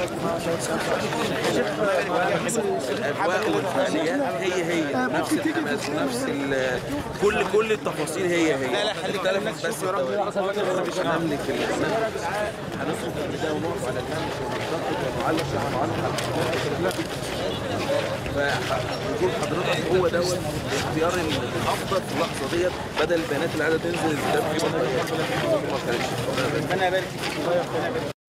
الاجواء والفعاليات هي هي نفس الحماس ونفس ال- كل كل التفاصيل هي هي اختلفت بس التواريخ مش هنملك الاسماء هنخرج من ده ونقف على الهامش وننتقد ونعلق ونعلق فوجود حضرتك هو دوت الاختيار الافضل في اللحظه ديت بدل البيانات اللي قاعده تنزل الكتاب فيه ما كانتش